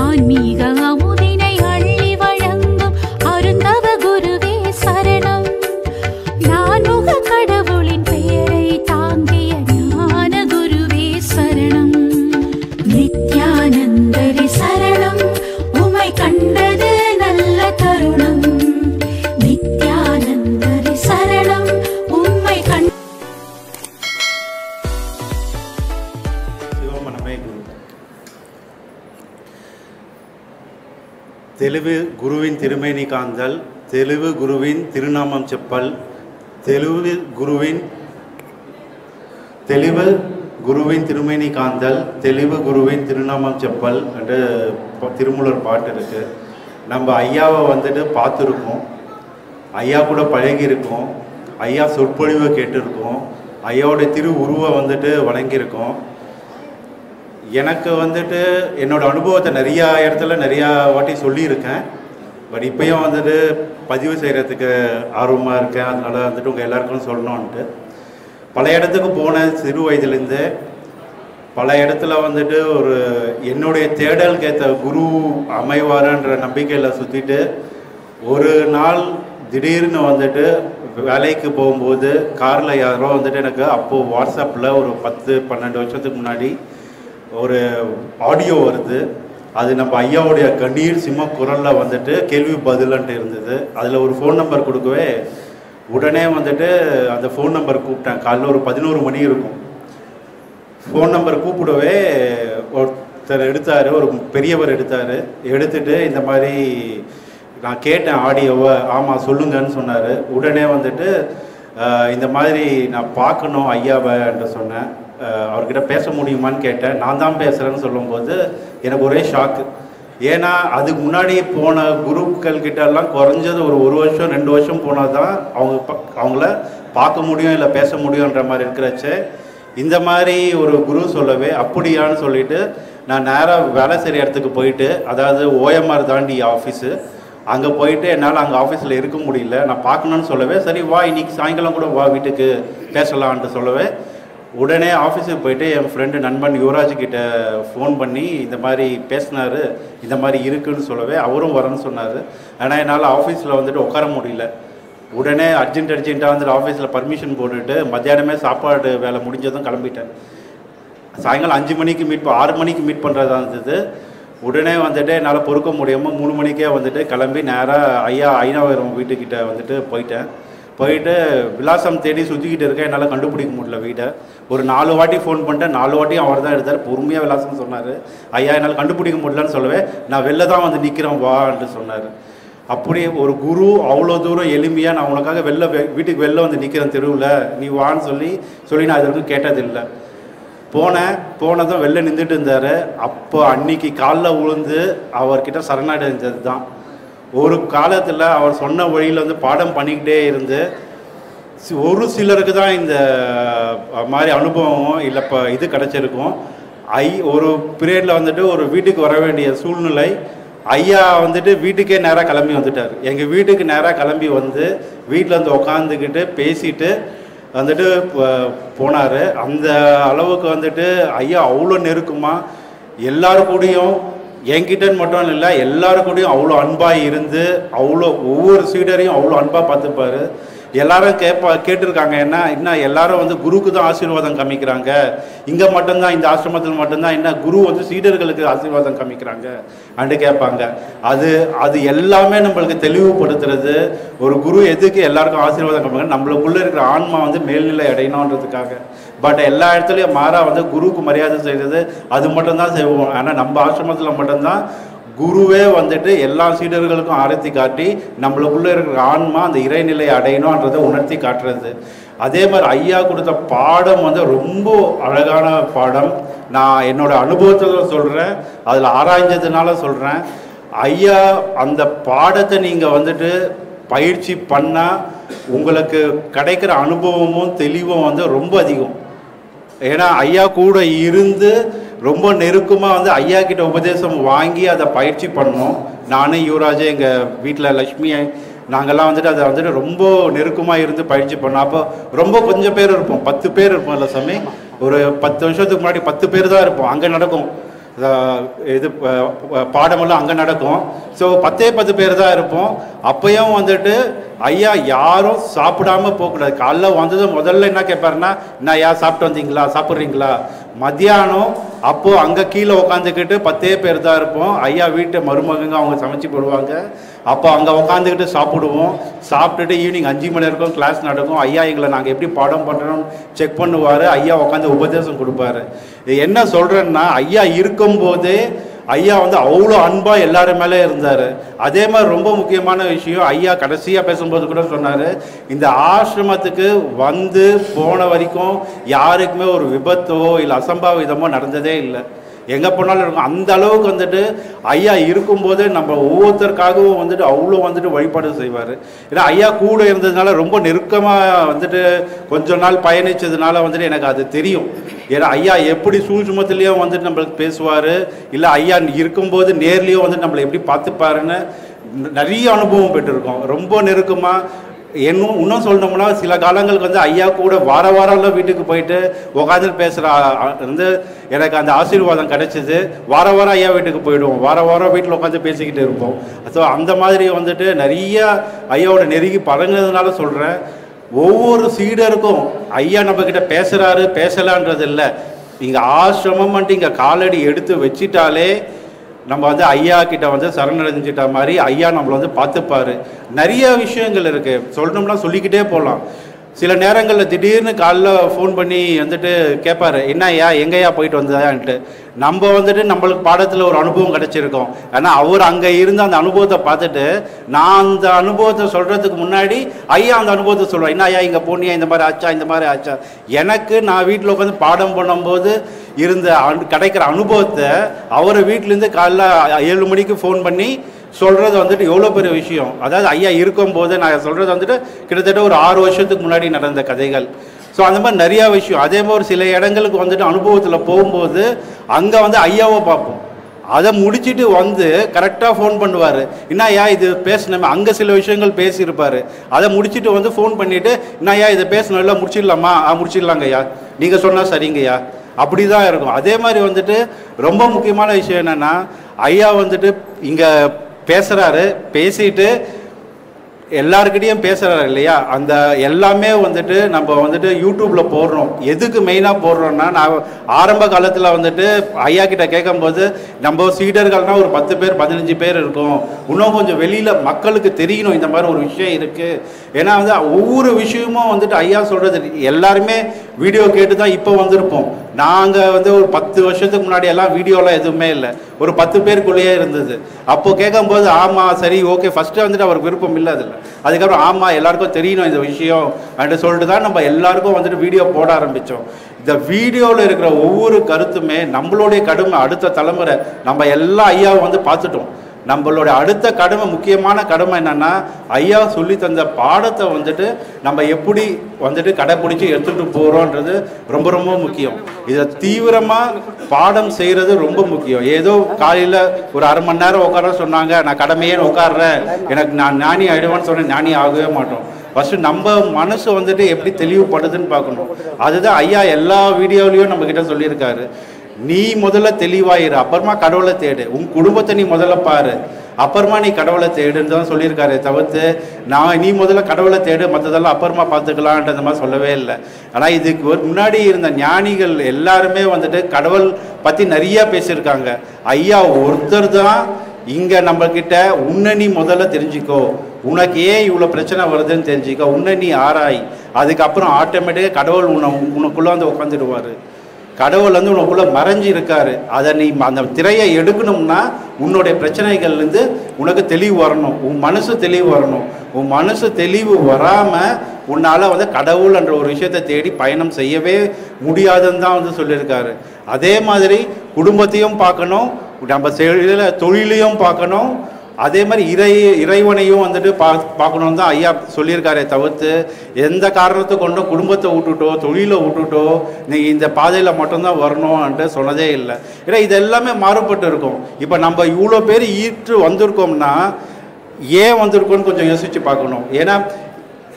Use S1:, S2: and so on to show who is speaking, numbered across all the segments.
S1: ஆன்மீக அமுதினை அள்ளி வழங்கும் அருந்தவ குருவே சரணம் நான்முக கடவுளின் பெயரை தாங்கிய ஞான குருவே சரணம் நித்யானந்தரி சரணம் உமை கண்டது நல்ல தருணம் நித்யானந்தரி சரணம் உம்மை கண்ட
S2: சிவமனமே குரு தெளிவு குருவின் திருமேனி காந்தல் தெளிவு குருவின் திருநாமம் செப்பல் தெளிவு குருவின் தெளிவு குருவின் திருமேனி காந்தல் தெளிவு குருவின் திருநாமம் செப்பல் என்று ப- திருமூலர் பாட்டு இருக்கு நம்ம ஐயாவை வந்துட்டு பார்த்துருக்கோம் ஐயா கூட பழகியிருக்கோம் ஐயா சொற்பொழிவை கேட்டிருக்கோம் ஐயாவோட திரு உருவை வந்துட்டு வணங்கியிருக்கோம் எனக்கு வந்துட்டு என்னோட அனுபவத்தை நிறையா இடத்துல நிறையா வாட்டி சொல்லியிருக்கேன் பட் இப்பயும் வந்துட்டு பதிவு செய்கிறதுக்கு ஆர்வமாக இருக்கேன் அதனால் வந்துட்டு உங்கள் எல்லாருக்கும் சொல்லணுன்ட்டு பல இடத்துக்கு போனேன் சிறு வயதுலேருந்து பல இடத்துல வந்துட்டு ஒரு என்னுடைய தேடலுக்கு ஏற்ற குரு அமைவாருன்ற நம்பிக்கையில் சுற்றிட்டு ஒரு நாள் திடீர்னு வந்துட்டு வேலைக்கு போகும்போது காரில் யாரோ வந்துட்டு எனக்கு அப்போது வாட்ஸ்அப்பில் ஒரு பத்து பன்னெண்டு வருஷத்துக்கு முன்னாடி ஒரு ஆடியோ வருது அது நம்ம ஐயாவுடைய கண்ணீர் சிம்ம குரலில் வந்துட்டு கேள்வி பதிலன்ட்டு இருந்தது அதில் ஒரு ஃபோன் நம்பர் கொடுக்கவே உடனே வந்துட்டு அந்த ஃபோன் நம்பர் கூப்பிட்டேன் காலைல ஒரு பதினோரு மணி இருக்கும் ஃபோன் நம்பர் கூப்பிடவே ஒருத்தர் எடுத்தார் ஒரு பெரியவர் எடுத்தார் எடுத்துட்டு இந்த மாதிரி நான் கேட்டேன் ஆடியோவை ஆமாம் சொல்லுங்கன்னு சொன்னார் உடனே வந்துட்டு அஹ், இந்த மாதிரி நான் பார்க்கணும் ஐயாவை என்று சொன்னேன் அஹ், அவர்கிட்ட பேச முடியுமான்னு கேட்டேன் நான் தான் பேசுகிறேன்னு சொல்லும்போது எனக்கு ஒரே ஷாக்கு ஏன்னா அதுக்கு முன்னாடி போன குருக்கள் கிட்ட எல்லாம் குறைஞ்சது ஒரு ஒரு வருஷம் ரெண்டு வருஷம் போனால் தான் அவங்க ப- அவங்கள பார்க்க முடியும் இல்லை பேச முடியுன்ற மாதிரி இருக்கிறச்சே இந்த மாதிரி ஒரு குரு சொல்லவே அப்படியான்னு சொல்லிட்டு நான் நேராக வேலை செய்கிற இடத்துக்கு போயிட்டு அதாவது ஓஎம்ஆர் தாண்டி ஆஃபீஸு அங்கே போயிட்டு என்னால் அங்கே ஆஃபீஸில் இருக்க முடியல நான் பார்க்கணுன்னு சொல்லவே சரி வா இன்னைக்கு சாயங்காலம் கூட வா வீட்டுக்கு பேசலான்ட்டு சொல்லவே உடனே ஆஃபீஸுக்கு போயிட்டு என் ஃப்ரெண்டு நண்பன் யுவராஜ் கிட்ட ஃபோன் பண்ணி இந்த மாதிரி பேசினாரு இந்த மாதிரி இருக்குன்னு சொல்லவே அவரும் வரேன்னு சொன்னார் ஆனால் என்னால் ஆஃபீஸில் வந்துட்டு உட்கார முடியல உடனே அர்ஜென்ட் அர்ஜென்ட்டாக வந்துட்டு ஆஃபீஸில் பர்மிஷன் போட்டுட்டு மத்தியானமே சாப்பாடு வேலை முடிஞ்சதும் கிளம்பிட்டேன் சாயங்காலம் அஞ்சு மணிக்கு மீட் ப- ஆறு மணிக்கு மீட் பண்ணுறதா இருந்தது உடனே வந்துட்டு என்னால் பொறுக்க முடியாமல் மூணு மணிக்கே வந்துட்டு கிளம்பி நேராக ஐயா ஐநாவரம் வீட்டுக்கிட்ட வந்துட்டு போயிட்டேன் போயிட்டு விலாசம் தேடி சுற்றிக்கிட்டு இருக்கேன் என்னால் கண்டுபிடிக்க முடியல வீட்டை ஒரு நாலு வாட்டி ஃபோன் பண்ணிட்டேன் நாலு வாட்டியும் அவர் தான் எடுத்தார் பொறுமையாக விலாசம் சொன்னார் ஐயா என்னால் கண்டுபிடிக்க முடியலன்னு சொல்லவே நான் வெளில தான் வந்து நிற்கிறேன் வான்னு சொன்னார் அப்படியே ஒரு குரு அவ்வளோ தூரம் எளிமையாக நான் உனக்காக வெளில வெ- வீட்டுக்கு வெளில வந்து நிற்கிறேன் தெருவில் நீ வான்னு சொல்லி சொல்லி நான் இது வரைக்கும் கேட்டதில்லை போனேன் போனதும் வெளில நின்றுட்டு இருந்தார் அப்போ அன்னைக்கு காலில் விழுந்து அவர்கிட்ட சரணடைஞ்சது தான் ஒரு காலத்தில் அவர் சொன்ன வழியில் வந்து பாடம் பண்ணிக்கிட்டே இருந்து சி- ஒரு சிலருக்கு தான் இந்த அஹ், மாதிரி அனுபவம் இல்லை இப்போ இது கிடச்சிருக்கும் ஐ ஒரு பீரியடில் வந்துட்டு ஒரு வீட்டுக்கு வர வேண்டிய சூழ்நிலை ஐயா வந்துட்டு வீட்டுக்கே நேராக கிளம்பி வந்துட்டார் எங்கள் வீட்டுக்கு நேராக கிளம்பி வந்து வீட்டில் வந்து உக்காந்துக்கிட்டு பேசிட்டு வந்துட்டு போனார் அந்த அளவுக்கு வந்துட்டு ஐயா அவ்வளோ நெருக்கமாக எல்லாரு கூடயும் என்கிட்டன்னு மட்டும் இல்லை எல்லாரு கூடயும் அவ்வளோ அன்பாக இருந்து அவ்வளோ ஒவ்வொரு சீடரையும் அவ்வளோ அன்பாக பார்த்துப்பாரு எல்லாரும் கேட்பா கேட்டிருக்காங்க என்ன என்ன எல்லாரும் வந்து குருக்கு தான் ஆசீர்வாதம் காமிக்கிறாங்க இங்கே மட்டும்தான் இந்த ஆசிரமத்தில் மட்டும்தான் என்ன குரு வந்து சீடர்களுக்கு ஆசீர்வாதம் காமிக்கிறாங்க அண்டு கேட்பாங்க அது அது எல்லாமே நம்மளுக்கு தெளிவுபடுத்துறது ஒரு குரு எதுக்கு எல்லாருக்கும் ஆசீர்வாதம் காமிக்கிறாங்க நம்மளுக்குள்ள இருக்கிற ஆன்மா வந்து மேல்நிலை அடையணுன்றதுக்காக பட் எல்லா இடத்துலையும் மாறா வந்து குருவுக்கு மரியாதை செய்கிறது அது மட்டும்தான் செய்வோம் ஆனால் நம்ம ஆசிரமத்தில் மட்டும்தான் குருவே வந்துட்டு எல்லா சீடர்களுக்கும் ஆரத்தி காட்டி நம்மளுக்குள்ள இருக்கிற ஆன்மா அந்த இறைநிலை அடையணுன்றதை உணர்த்தி காட்டுறது அதே மாதிரி ஐயா கொடுத்த பாடம் வந்து ரொம்ப அழகான பாடம் நான் என்னோட அனுபவத்தில் சொல்கிறேன் அதில் ஆராய்ஞ்சதுனால சொல்கிறேன் ஐயா அந்த பாடத்தை நீங்கள் வந்துட்டு பயிற்சி பண்ணால் உங்களுக்கு கிடைக்கிற அனுபவமும் தெளிவும் வந்து ரொம்ப அதிகம் ஏன்னா ஐயா கூட இருந்து ரொம்ப நெருக்கமாக வந்து ஐயா கிட்ட உபதேசம் வாங்கி அதை பயிற்சி பண்ணோம் நானும் யுவராஜே எங்கள் வீட்டில் லக்ஷ்மி நாங்கள்லாம் வந்துட்டு அதை வந்துட்டு ரொம்ப நெருக்கமாக இருந்து பயிற்சி பண்ணோம் அப்போ ரொம்ப கொஞ்சம் பேர் இருப்போம் பத்து பேர் இருப்போம் இல்லை சாமி ஒரு பத்து வருஷத்துக்கு முன்னாடி பத்து பேர் தான் இருப்போம் அங்கே நடக்கும் அஹ், இது அஹ், ப- பாடமெல்லாம் அங்கே நடக்கும் ஸோ பத்தே பத்து பேர் தான் இருப்போம் அப்பயும் வந்துட்டு ஐயா யாரும் சாப்பிடாம போகக்கூடாது காலைல வந்ததும் முதல்ல என்ன கேட்பாருன்னா என்ன ஐயா சாப்பிட்டு வந்தீங்களா சாப்பிட்றீங்களா மத்தியானம் அப்போ அங்கே கீழே உட்காந்துக்கிட்டு பத்தே பேர் தான் இருப்போம் ஐயா வீட்டு மருமகங்க அவங்க சமைச்சு போடுவாங்க அப்போ அங்கே உட்காந்துக்கிட்டு சாப்பிடுவோம் சாப்பிட்டுட்டு ஈவினிங் அஞ்சு மணி வரைக்கும் கிளாஸ் நடக்கும் ஐயா எங்களை நாங்கள் எப்படி பாடம் பண்ணுறோம் செக் பண்ணுவார் ஐயா உட்காந்து உபதேசம் கொடுப்பாரு இது என்ன சொல்கிறேன்னா ஐயா இருக்கும்போதே ஐயா வந்து அவ்வளோ அன்பாக எல்லாரும் மேலே இருந்தார் அதே மாதிரி ரொம்ப முக்கியமான விஷயம் ஐயா கடைசியாக பேசும்போது கூட சொன்னார் இந்த ஆசிரமத்துக்கு வந்து போன வரைக்கும் யாருக்குமே ஒரு விபத்தோ இல்லை அசம்பாவிதமோ நடந்ததே இல்லை எங்கே போனாலும் இருக்கும் அந்த அளவுக்கு வந்துட்டு ஐயா இருக்கும்போது நம்ம ஒவ்வொருத்தருக்காகவும் வந்துட்டு அவ்வளோ வந்துட்டு வழிபாடு செய்வார் ஏன்னா ஐயா கூட இருந்ததுனால ரொம்ப நெருக்கமாக வந்துட்டு கொஞ்ச நாள் பயணிச்சதுனால வந்துட்டு எனக்கு அது தெரியும் ஏன்னா ஐயா எப்படி சூழ்சுமத்துலேயும் வந்துட்டு நம்மளுக்கு பேசுவார் இல்லை ஐயா இருக்கும்போது நேர்லேயும் வந்து நம்மளை எப்படி பார்த்துப்பாருன்னு நிறைய அனுபவம் பெற்றிருக்கோம் ரொம்ப நெருக்கமாக இன்னும் இன்னும் சொல்லணும்னா சில காலங்களுக்கு வந்து ஐயா கூட வார வாரம்லாம் வீட்டுக்கு போயிட்டு உட்காந்து பேசுகிற வந்து எனக்கு அந்த ஆசீர்வாதம் கிடைச்சிது வார வாரம் ஐயா வீட்டுக்கு போயிடுவோம் வார வாரம் வீட்டில் உட்காந்து பேசிக்கிட்டு இருப்போம் ஸோ அந்த மாதிரி வந்துட்டு நிறைய ஐயாவோட நெருங்கி பழங்கினதுனால சொல்கிறேன் ஒவ்வொரு சீடருக்கும் ஐயா நம்மக்கிட்ட பேசுகிறாரு பேசலான்றது இல்லை இங்கே ஆசிரமம்ன்ட்டு இங்கே காலடி எடுத்து வச்சிட்டாலே நம்ம வந்து ஐயா கிட்ட வந்து சரணடைஞ்சிட்ட மாதிரி ஐயா நம்மளை வந்து பார்த்துப்பாரு நிறைய விஷயங்கள் இருக்கு சொல்லணும்னா சொல்லிக்கிட்டே போகலாம் சில நேரங்களில் திடீர்னு காலைல ஃபோன் பண்ணி வந்துட்டு கேட்பாரு என்ன ஐயா எங்கேயா போயிட்டு வந்ததான்ட்டு நம்ம வந்துட்டு நம்மளுக்கு பாடத்தில் ஒரு அனுபவம் கிடைச்சிருக்கோம் ஆனால் அவர் அங்கே இருந்த அந்த அனுபவத்தை பார்த்துட்டு நான் அந்த அனுபவத்தை சொல்கிறதுக்கு முன்னாடி ஐயா அந்த அனுபவத்தை சொல்லுவேன் என்ன ஐயா இங்கே போனியா இந்த மாதிரி ஆச்சா இந்த மாதிரி ஆச்சா எனக்கு நான் வீட்டில் உட்காந்து பாடம் பண்ணும்போது இருந்த அனு- கிடைக்கிற அனுபவத்தை அவர் வீட்டிலேருந்து காலைல ஏழு மணிக்கு ஃபோன் பண்ணி சொல்கிறது வந்துட்டு எவ்வளோ பெரிய விஷயம் அதாவது ஐயா இருக்கும்போது நான் சொல்கிறது வந்துட்டு கிட்டத்தட்ட ஒரு ஆறு வருஷத்துக்கு முன்னாடி நடந்த கதைகள் ஸோ அந்த மாதிரி நிறையா விஷயம் அதே மாதிரி சில இடங்களுக்கு வந்துட்டு அனுபவத்தில் போகும்போது அங்கே வந்து ஐயாவை பார்ப்போம் அதை முடிச்சிட்டு வந்து கரெக்டாக ஃபோன் பண்ணுவார் என்னய்யா இது பேசணுமே அங்கே சில விஷயங்கள் பேசியிருப்பார் அதை முடிச்சிட்டு வந்து ஃபோன் பண்ணிவிட்டு என்னய்யா இதை பேசணும் இல்லை முடிச்சிடலாமா ஆ முடிச்சிடலாங்கய்யா நீங்கள் சொன்னால் சரிங்கய்யா அப்படி தான் இருக்கும் அதே மாதிரி வந்துட்டு ரொம்ப முக்கியமான விஷயம் என்னென்னா ஐயா வந்துட்டு இங்கே பேசுகிறாரு பேசிட்டு எல்லாருக்கிட்டையும் பேசுகிறாரு இல்லையா அந்த எல்லாமே வந்துட்டு நம்ம வந்துட்டு யூடியூப்பில் போடுறோம் எதுக்கு மெயினாக போடுறோம்னா நான் ஆரம்ப காலத்தில் வந்துட்டு ஐயா கிட்ட கேட்கும்போது நம்ம சீடர்கள்னா ஒரு பத்து பேர் பதினஞ்சு பேர் இருக்கும் இன்னும் கொஞ்சம் வெளியில் மக்களுக்கு தெரியணும் இந்த மாதிரி ஒரு விஷயம் இருக்குது ஏன்னா வந்து ஒவ்வொரு விஷயமும் வந்துட்டு ஐயா சொல்கிறது எல்லாருமே வீடியோ கேட்டு தான் இப்போ வந்திருப்போம் நாங்கள் வந்து ஒரு பத்து வருஷத்துக்கு முன்னாடி எல்லாம் வீடியோலாம் எதுவுமே இல்லை ஒரு பத்து பேருக்குள்ளேயே இருந்தது அப்போ கேட்கும்போது ஆமாம் சரி ஓகே ஃபஸ்ட்டு வந்துட்டு அவருக்கு விருப்பம் இல்லை அதில் அதுக்கப்புறம் ஆமாம் எல்லாருக்கும் தெரியணும் இந்த விஷயம் அப்படின்னு சொல்லிட்டு தான் நம்ம எல்லாருக்கும் வந்துட்டு வீடியோ போட ஆரம்பித்தோம் இந்த வீடியோவில் இருக்கிற ஒவ்வொரு கருத்துமே நம்மளுடைய கடுமை அடுத்த தலைமுறை நம்ம எல்லா ஐயாவும் வந்து பார்த்துட்டோம் நம்மளோட அடுத்த கடமை முக்கியமான கடமை என்னன்னா ஐயா சொல்லி தந்த பாடத்தை வந்துட்டு நம்ம எப்படி வந்துட்டு கடைப்பிடிச்சி எடுத்துகிட்டு போகிறோன்றது ரொம்ப ரொம்ப முக்கியம் இதை தீவிரமாக பாடம் செய்கிறது ரொம்ப முக்கியம் ஏதோ காலையில் ஒரு அரை மணி நேரம் உட்கார சொன்னாங்க நான் கடமையே உட்காடுறேன் எனக்கு நான் ஞானி ஆயிடுவேன்னு சொன்னேன் ஞானி ஆகவே மாட்டோம் ஃபஸ்ட்டு நம்ம மனசு வந்துட்டு எப்படி தெளிவுபடுதுன்னு பார்க்கணும் அதுதான் ஐயா எல்லா வீடியோலையும் நம்ம கிட்ட சொல்லியிருக்காரு நீ முதல்ல தெளிவாயிரு அப்புறமா கடவுளை தேடு உன் குடும்பத்தை நீ முதல்ல பாரு அப்புறமா நீ கடவுளை தேடுன்னு தான் சொல்லியிருக்காரு தவிர்த்து நான் நீ முதல்ல கடவுளை தேடு மற்றதெல்லாம் அப்புறமா பார்த்துக்கலான்றது மாதிரி சொல்லவே இல்லை ஆனால் இதுக்கு ஒரு முன்னாடி இருந்த ஞானிகள் எல்லாருமே வந்துட்டு கடவுள் பற்றி நிறைய பேசியிருக்காங்க ஐயா ஒருத்தர் தான் இங்கே நம்மக்கிட்ட உன்னை நீ முதல்ல தெரிஞ்சுக்கோ உனக்கு ஏன் இவ்வளோ பிரச்சனை வருதுன்னு தெரிஞ்சுக்கோ உன்னை நீ ஆராய் அதுக்கப்புறம் ஆட்டோமேட்டிக்காக கடவுள் உன்னை உனக்குள்ளே வந்து உட்காந்துடுவார் கடவுள் வந்து உனக்குள்ள மறைஞ்சு இருக்காரு அதை நீ அந்த திரையை எடுக்கணும்னா உன்னுடைய பிரச்சனைகள்லேருந்து உனக்கு தெளிவு வரணும் உன் மனசு தெளிவு வரணும் உன் மனசு தெளிவு வராமல் உன்னால் வந்து கடவுள் என்ற ஒரு விஷயத்தை தேடி பயணம் செய்யவே முடியாதுன்னு தான் வந்து சொல்லியிருக்காரு அதே மாதிரி குடும்பத்தையும் பார்க்கணும் நம்ம செய்யற தொழிலையும் பார்க்கணும் அதே மாதிரி இறை இறைவனையும் வந்துட்டு பா பார்க்கணுன்னு தான் ஐயா சொல்லியிருக்காரே தவிர்த்து எந்த காரணத்தை கொண்டும் குடும்பத்தை விட்டுட்டோ தொழிலை விட்டுட்டோ நீங்கள் இந்த பாதையில் மட்டும்தான் வரணும்ன்ட்டு சொன்னதே இல்லை ஏன்னா இது எல்லாமே மாறுபட்டு இருக்கும் இப்போ நம்ம இவ்வளோ பேர் ஈற்று வந்திருக்கோம்னா ஏன் வந்திருக்கோம்னு கொஞ்சம் யோசித்து பார்க்கணும் ஏன்னா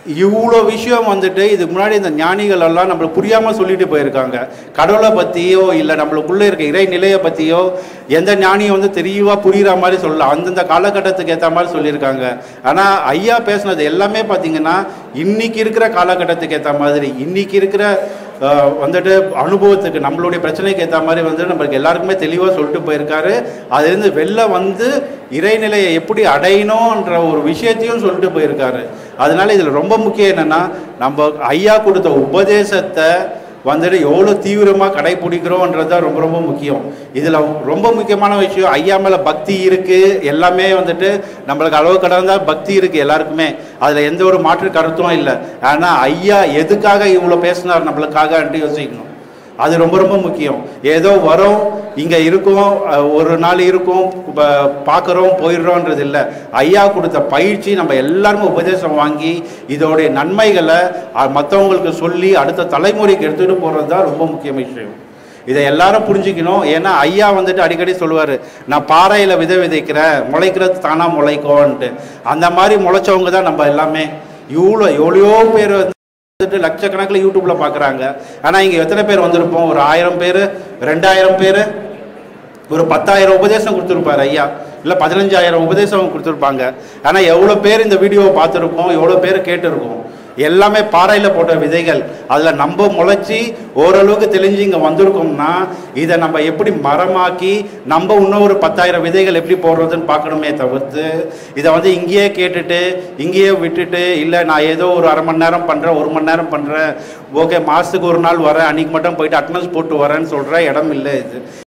S2: இவ்வளோ விஷயம் வந்துட்டு இதுக்கு முன்னாடி இந்த ஞானிகள் எல்லாம் நம்மளுக்கு புரியாமல் சொல்லிட்டு போயிருக்காங்க கடவுளை பற்றியோ இல்லை நம்மளுக்குள்ளே இருக்க இறை நிலையை பற்றியோ எந்த ஞானியும் வந்து தெளிவாக புரிகிற மாதிரி சொல்லலாம் அந்தந்த காலகட்டத்துக்கு ஏற்ற மாதிரி சொல்லியிருக்காங்க ஆனால் ஐயா பேசுனது எல்லாமே பார்த்தீங்கன்னா இன்னைக்கு இருக்கிற காலகட்டத்துக்கு ஏற்ற மாதிரி இன்னைக்கு இருக்கிற அஹ், வந்துட்டு அனுபவத்துக்கு நம்மளுடைய பிரச்சனைக்கு ஏற்ற மாதிரி வந்து நம்மளுக்கு எல்லாருக்குமே தெளிவாக சொல்லிட்டு போயிருக்காரு அதுலேருந்து வெளில வந்து இறைநிலையை எப்படி அடையணுன்ற ஒரு விஷயத்தையும் சொல்லிட்டு போயிருக்காரு அதனால இதில் ரொம்ப முக்கியம் என்னன்னா நம்ம ஐயா கொடுத்த உபதேசத்தை வந்துட்டு எவ்வளோ தீவிரமாக கடைபிடிக்கிறோன்றது தான் ரொம்ப ரொம்ப முக்கியம் இதில் ரொம்ப முக்கியமான விஷயம் ஐயா மேலே பக்தி இருக்குது எல்லாமே வந்துட்டு நம்மளுக்கு அளவு கடந்தா பக்தி இருக்குது எல்லாருக்குமே அதில் எந்த ஒரு மாற்று கருத்தும் இல்லை ஆனால் ஐயா எதுக்காக இவ்வளோ பேசினார் நம்மளுக்காகன்ட்டு யோசிக்கணும் அது ரொம்ப ரொம்ப முக்கியம் ஏதோ வரோம் இங்கே இருக்கோம் அஹ், ஒரு நாள் இருக்கும் ப- பார்க்குறோம் போயிடுறோன்றது இல்லை ஐயா கொடுத்த பயிற்சி நம்ம எல்லாருமே உபதேசம் வாங்கி இதோடைய நன்மைகளை மற்றவங்களுக்கு சொல்லி அடுத்த தலைமுறைக்கு எடுத்துகிட்டு போகிறது தான் ரொம்ப முக்கிய விஷயம் இதை எல்லாரும் புரிஞ்சுக்கணும் ஏன்னா ஐயா வந்துட்டு அடிக்கடி சொல்லுவார் நான் பாறையில் விதை விதைக்கிறேன் முளைக்கிறது தானாக முளைக்கும்ன்ட்டு அந்த மாதிரி முளைச்சவங்க தான் நம்ம எல்லாமே இவ்வளோ எவ்வளோ பேர் வந்து வந்துட்டு லட்சக்கணக்கில் யூடியூப்ல பார்க்குறாங்க ஆனால் இங்கே எத்தனை பேர் வந்திருப்போம் ஒரு ஆயிரம் பேர் ரெண்டாயிரம் பேர் ஒரு பத்தாயிரம் உபதேசம் கொடுத்துருப்பாரு ஐயா இல்லை பதினஞ்சாயிரம் உபதேசம் கொடுத்துருப்பாங்க ஆனால் எவ்வளோ பேர் இந்த வீடியோவை பார்த்துருப்போம் எவ்வளோ பேர் கேட்டிருக்கோம் எல்லாமே பாறையில் போட்ட விதைகள் அதில் நம்ம முளைச்சி ஓரளவுக்கு தெளிஞ்சு இங்கே வந்திருக்கோம்னா இதை நம்ம எப்படி மரமாக்கி நம்ம இன்னும் ஒரு பத்தாயிரம் விதைகள் எப்படி போடுறதுன்னு பார்க்கணுமே தவிர்த்து இதை வந்து இங்கேயே கேட்டுட்டு இங்கேயே விட்டுட்டு இல்லை நான் ஏதோ ஒரு அரை மணி நேரம் பண்ணுறேன் ஒரு மணி நேரம் பண்ணுறேன் ஓகே மாதத்துக்கு ஒரு நாள் வரேன் அன்றைக்கி மட்டும் போயிட்டு அட்டனன்ஸ் போட்டு வரேன்னு சொல்கிற இடம் இல்லை இது